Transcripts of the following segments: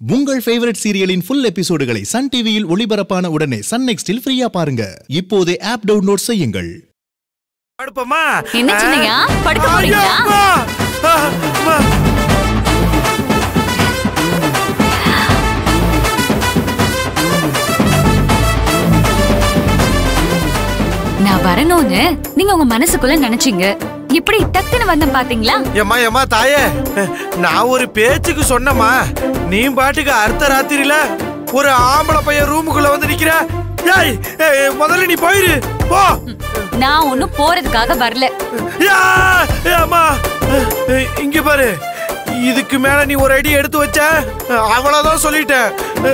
உங்கள் ஃபேவரட் சீரியலின் ஃபுல் எபிசோடுகளை சன் டிவியில் ஒளிபரப்பான உடனே சன் நெக்ஸ்டில் ஃப்ரீயா பாருங்க இப்போதே ஆப் டவுன்லோட் செய்யுங்கள் படுப்போமா என்ன சின்னையா? படுக்க போறீங்களா? ஐயோ, அம்மா. ஆ, அம்மா. நான் வரணும்னு நீங்க உங்க மனசுக்குள்ள நினைச்சீங்க இப்படி டக்குன்னு வந்த பாத்தீங்களா ஏம்மா ஏம்மா தாயே நான் ஒரு பேச்சுக்கு சொன்னம்மா நீ பாட்டுக்கு அர்த்த ராத்திரியில ஒரு ஆம்பளை பையன் ரூமுக்குள்ள வந்து நிக்கிற ஏய் ஏய், முதல்ல நீ போயிரு போ நான் ஒண்ணும் போறதுக்காக வரல யா, ஏ, அம்மா ஏய், இங்க பாரு இதுக்கு மேல நீ ஒரு அடி எடுத்து வச்ச அவ்வளவுதான் சொல்லிட்டேன்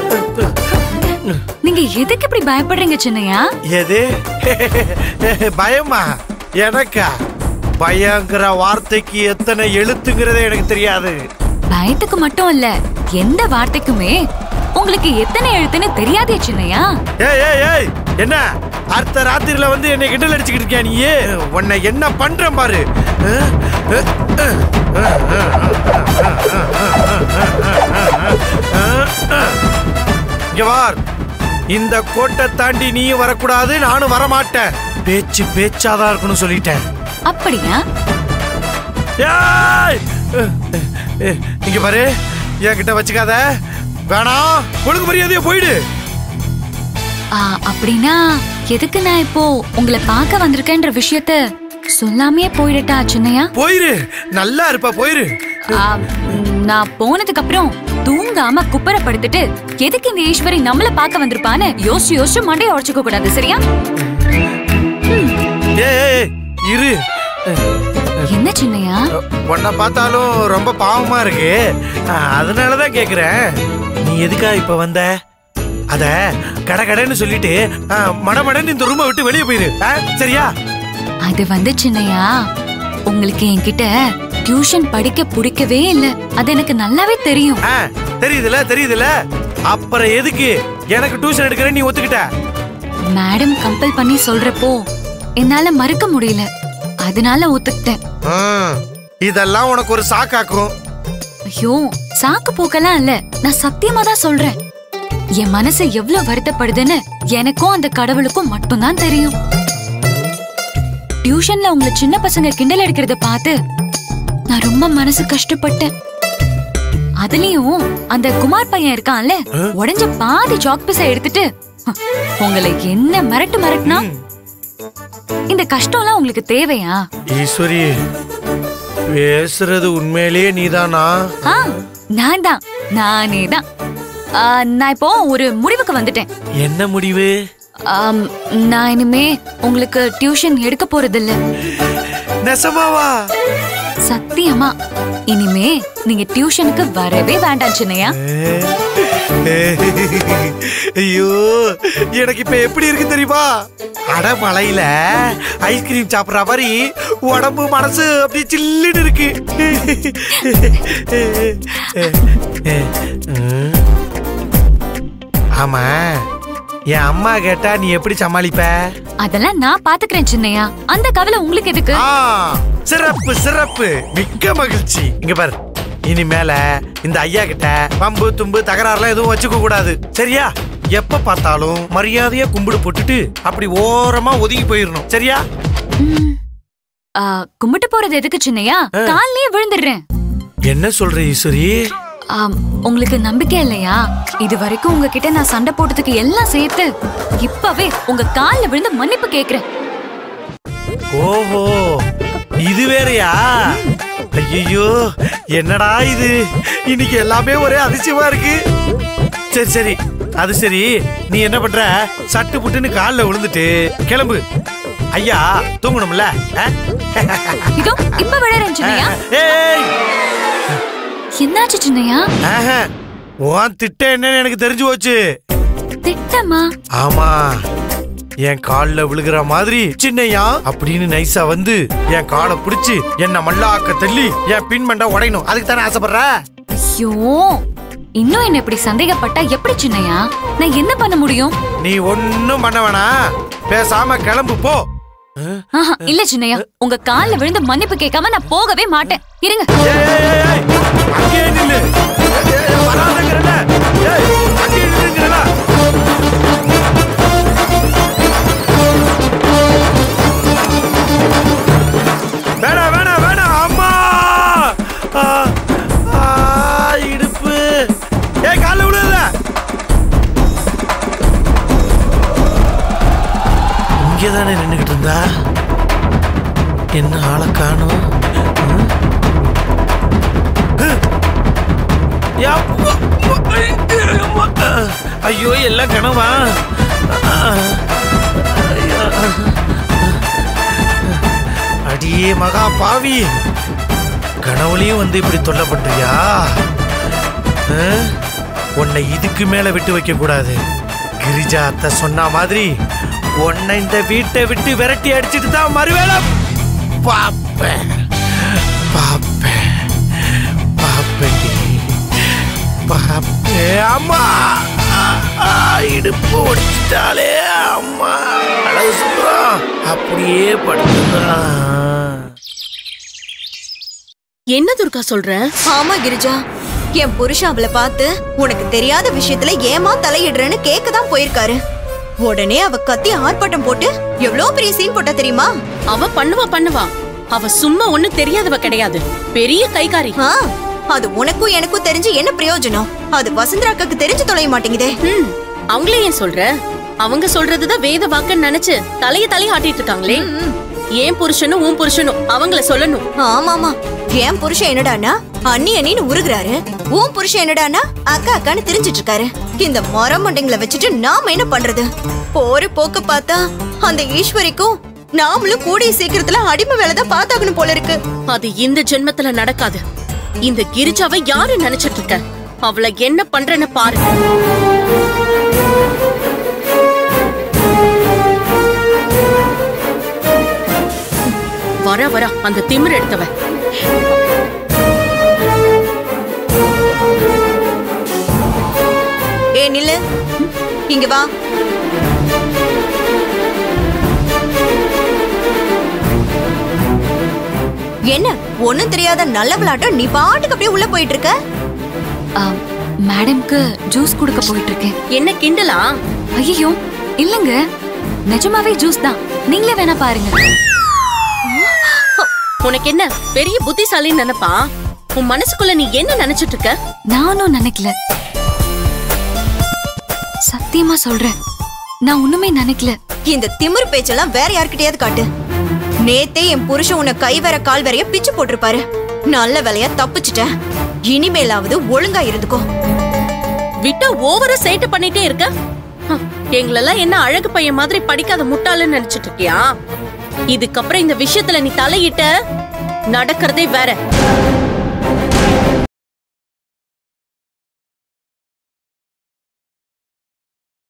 நீங்க எதுக்கு இப்படி பயப்படுறீங்க சின்னையா எது பயமா எனக்கா பயங்கிற வார்த்தைக்கு எத்தனை எழுத்துங்கிறதே எனக்கு தெரியாது பயத்துக்கு மட்டும் இல்ல எந்த வார்த்தைக்குமே உங்களுக்கு எத்தனை எழுத்துன்னு தெரியாதே சின்னையா ஏய் ஏய் ஏய் என்ன அர்த்த ராத்திரில வந்து என்னை கிண்டல் அடிச்சுக்கிட்டு இருக்கியா நீ உன்னை என்ன பண்றேன் பாரு அஹ், அஹ், அஹ், அஹ், அஹ், அஹ். இங்க வார் இந்த கோட்டை தாண்டி நீயும் வரக்கூடாது நானும் வரமாட்டேன் பேச்சு பேச்சாதான் இருக்கணும் சொல்லிட்டேன் அப்படியா ஏய்! அஹ், அஹ், இங்க பாரு என்கிட்ட வச்சுக்காத வேணாம் ஒழுங்கு மரியாதையா போயிடு ஆ, அப்படின்னா எதுக்கு நான் இப்போ உங்களை பார்க்க வந்திருக்கேன்ற விஷயத்த சொல்லாமையே போயிடட்டா சின்னையா போயிரு நல்லா இருப்பா போயிரு ஆ, நான் போனதுக்கு அப்புறம் தூங்காம குப்பர படுத்துட்டு எதுக்கு இந்த ஈஸ்வரி நம்மள பார்க்க வந்திருப்பான்னு யோசிச்சு யோசிச்சு மண்டைய உடச்சுக்க கூடாது சரியா ஏய், ஏய் ஏய், இரு என்ன சின்னையா உன்னை பார்த்தாலும் ரொம்ப பாவமா இருக்கு அஹ், அதனாலதான் கேக்குறேன் நீ எதுக்கா இப்ப வந்த அத கட கடன்னு சொல்லிட்டு அஹ், மடமடன்னு இந்த ரூமை விட்டு வெளியே போயிரு அஹ், சரியா அது வந்து சின்னையா உங்களுக்கு என்கிட்ட டியூஷன் படிக்க பிடிக்கவே இல்ல அது எனக்கு நல்லாவே தெரியும் அஹ், தெரியுதுல தெரியுதுல அப்புறம் எதுக்கு எனக்கு டியூஷன் எடுக்கிற நீ ஒத்துக்கிட்ட மேடம் கம்பல் பண்ணி சொல்றப்போ என்னால மறுக்க முடியல அதனால ஒத்துக்கிட்டேன் ஹம், இதெல்லாம் உனக்கு ஒரு சாக்காக்கும் ஐயோ சாக்கு போக்கெல்லாம் இல்ல நான் சத்தியமா தான் சொல்றேன் என் மனசு எவ்வளவு வருத்தப்படுதுன்னு எனக்கும் அந்த கடவுளுக்கும் மட்டும்தான் தெரியும் டியூஷன்ல உங்களை சின்ன பசங்க கிண்டல் அடிக்கிறத பார்த்து நான் ரொம்ப மனசு கஷ்டப்பட்டேன் அதுலயும் அந்த குமார் பையன் இருக்கான்ல உடைஞ்ச பாதி சாக் பீஸ எடுத்துட்டு "ஹ், உங்களை என்ன மிரட்டு மிரட்டுனா இந்த கஷ்டம்லாம் உங்களுக்கு தேவையா ஈஸ்வரி பேசுறது உண்மையிலேயே நீதானா ஆ நான் தான் நானே தான் ஆ, நான் இப்போ ஒரு முடிவுக்கு வந்துட்டேன் என்ன முடிவு ஆம், நான் இனிமே உங்களுக்கு டியூஷன் எடுக்க போறதில்ல நெசமாவா சத்தியமா இனிமே நீங்க டியூஷனுக்கு வரவே வேண்டாம் சின்னையா ஐயோ எனக்கு இப்ப எப்படி இருக்கு தெரியுமா அடமலையில ஐஸ்கிரீம் சாப்பிடுற மாதிரி உடம்பு மனசு அப்படி சில்லுன்னு இருக்கு ஆமா என் அம்மா கேட்டா நீ எப்படி சமாளிப்ப அதெல்லாம் நான் பாத்துக்கிறேன் சின்னையா அந்த கவலை உங்களுக்கு எதுக்கு ஆ, சிறப்பு சிறப்பு மிக்க மகிழ்ச்சி இங்க பாரு இனிமேல இந்த ஐயா கிட்ட பம்பு தும்பு தகராறுலாம் எதுவும் வச்சுக்க கூடாது சரியா எப்ப பார்த்தாலும் மரியாதையா கும்பிடு போட்டுட்டு அப்படி ஓரமா ஒதுங்கி போயிடணும் சரியா ம். ஆ, கும்பிட்டு போறது எதுக்கு சின்னையா கால்லயே விழுந்துடுறேன் என்ன சொல்ற ஈஸ்வரி ஆம், உங்களுக்கு நம்பிக்கை இல்லையா இது வரைக்கும் உங்ககிட்ட நான் சண்டை போட்டதுக்கு எல்லாம் சேர்த்து இப்பவே உங்க கால்ல விழுந்து மன்னிப்பு கேக்குறேன் ஓஹோ இது வேறயா ஐயோ என்னடா இது இன்னைக்கு எல்லாமே ஒரே அதிசயமா இருக்கு சரி சரி அது சரி நீ என்ன பண்ற சட்டு புட்டுன்னு கால்ல விழுந்துட்டு கிளம்பு ஐயா தூங்கணும்ல ஆ? இதோ இப்ப விழறேன் சின்னையா ஏய் என்னாச்சு சின்னையா ஆஹா, உன் திட்டம் என்னன்னு எனக்கு தெரிஞ்சு போச்சு திட்டமா ஆமா என் கால்ல விழுகிற மாதிரி சின்னையா அப்படின்னு நைஸா வந்து என் காலை பிடிச்சு என்ன மல்லாக்க தள்ளி என் பின்மண்டை உடையணும் அதுக்கு தானே ஆசைப்படுற ஐயோ இன்னும் என்ன இப்படி சந்தேகப்பட்டா எப்படி சின்னையா நான் என்ன பண்ண முடியும் நீ ஒன்னும் பண்ண வேணாம் பேசாம கிளம்பு போ ஆஹா, இல்ல சின்னையா உங்க கால்ல விழுந்து மன்னிப்பு கேட்காம நான் போகவே மாட்டேன் இருங்க ஏய், ஏய், ஏய், ஏய், அங்கேயே நில்லு ஏய், ஏய், வராதங்கிறேன்ல. இருந்தா என்ன ஆளை காணும் ஐயோ எல்லாம் கனவா அடியே மகா பாவி கனவுலையும் வந்து இப்படி தொல்லை பண்றியா ஆ? உன்னை இதுக்கு மேல விட்டு வைக்க கூடாது கிரிஜா அத்தை சொன்ன மாதிரி உன்னை இந்த வீட்டை விட்டு விரட்டி அடிச்சிட்டு தான் மறுவேளை பாப்பேன் பாப்பேன் பாப்பேன்டி பாப்பேன் அம்மா ஆ, ஆ, இடுப்பு ஒடிச்சிட்டாலே அம்மா அழகு சொல்றான் அப்படியே படுத்துதான் என்ன துர்கா சொல்ற ஆமா கிரிஜா என் புருஷன் அவளை பார்த்து உனக்கு தெரியாத விஷயத்துல ஏமா தலையிடுறேன்னு கேட்க தான் போயிருக்காரு உடனே அவ கத்தி ஆர்ப்பாட்டம் போட்டு எவ்வளவு பெரிய சீன் போட்டா தெரியுமா அவ பண்ணுவா பண்ணுவா அவ சும்மா ஒண்ணு தெரியாதவ கிடையாது பெரிய கைகாரி ஆ, அது உனக்கும் எனக்கும் தெரிஞ்சு என்ன பிரயோஜனம் அது வசுந்தராக்காக்கு தெரிஞ்சு தொலைய மாட்டேங்குதே ம் அவங்களே ஏன் சொல்ற அவங்க சொல்றதுதான் வேத வாக்குன்னு நினைச்சு தலைய தலைய ஆட்டிட்டு இருக்காங்களே ஏன் புருஷனும் உன் புருஷனும் அவங்கள சொல்லணும் ஆமாமா என் புருஷன் என்னடானா அண்ணி அண்ணின்னு உருகுறாரு உன் புருஷன் என்னடானா அக்கா அக்கான்னு தெரிஞ்சிட்டு இருக்காரு இந்த மரம் மண்டைங்களை வச்சுட்டு நாம என்ன பண்றது போற போக்க பார்த்தா அந்த ஈஸ்வரிக்கும் நாமளும் கூடிய சீக்கிரத்துல அடிமை வேலை தான் பார்த்தாகணும் போல இருக்கு அது இந்த ஜென்மத்துல நடக்காது இந்த கிரிஜாவை யாரு நினைச்சிட்டு இருக்க அவளை என்ன பண்றேன்னு பாரு வர வர அந்த திமிர் எடுத்தவ ஏ நில்லு இங்க வா என்ன ஒண்ணும் தெரியாத நல்ல விளையாட்டம் நீ பாட்டுக்கு அப்படியே உள்ள போயிட்டு இருக்க ஆ, மேடம்க்கு ஜூஸ் கொடுக்க போயிட்டு இருக்கேன் என்ன கிண்டலா ஐயோ இல்லங்க நிஜமாவே ஜூஸ் தான் நீங்களே வேணா பாருங்க உனக்கு என்ன பெரிய புத்திசாலின்னு நினைப்பா உன் மனசுக்குள்ள நீ என்ன நினைச்சிட்டு இருக்க நானும் நினைக்கல சத்தியமா சொல்றேன் நான் ஒண்ணுமே நினைக்கல இந்த திமிரு பேச்செல்லாம் வேற யார்கிட்டயாவது காட்டு நேத்தே என் புருஷன் உன்னை கை வேற கால் வேறைய பிச்சு போட்டிருப்பாரு நல்ல வேலையா தப்பிச்சிட்டேன் இனிமேலாவது ஒழுங்கா இருந்துக்கோ விட்டா ஓவரா சேட்டை பண்ணிட்டே இருக்க ஹம், எங்களெல்லாம் என்ன அழகு பையன் மாதிரி படிக்காத முட்டாளுன்னு நினைச்சிட்டு இருக்கியா இதுக்கப்புறம் இந்த விஷயத்துல நீ தலையிட்ட நடக்கிறதே வேற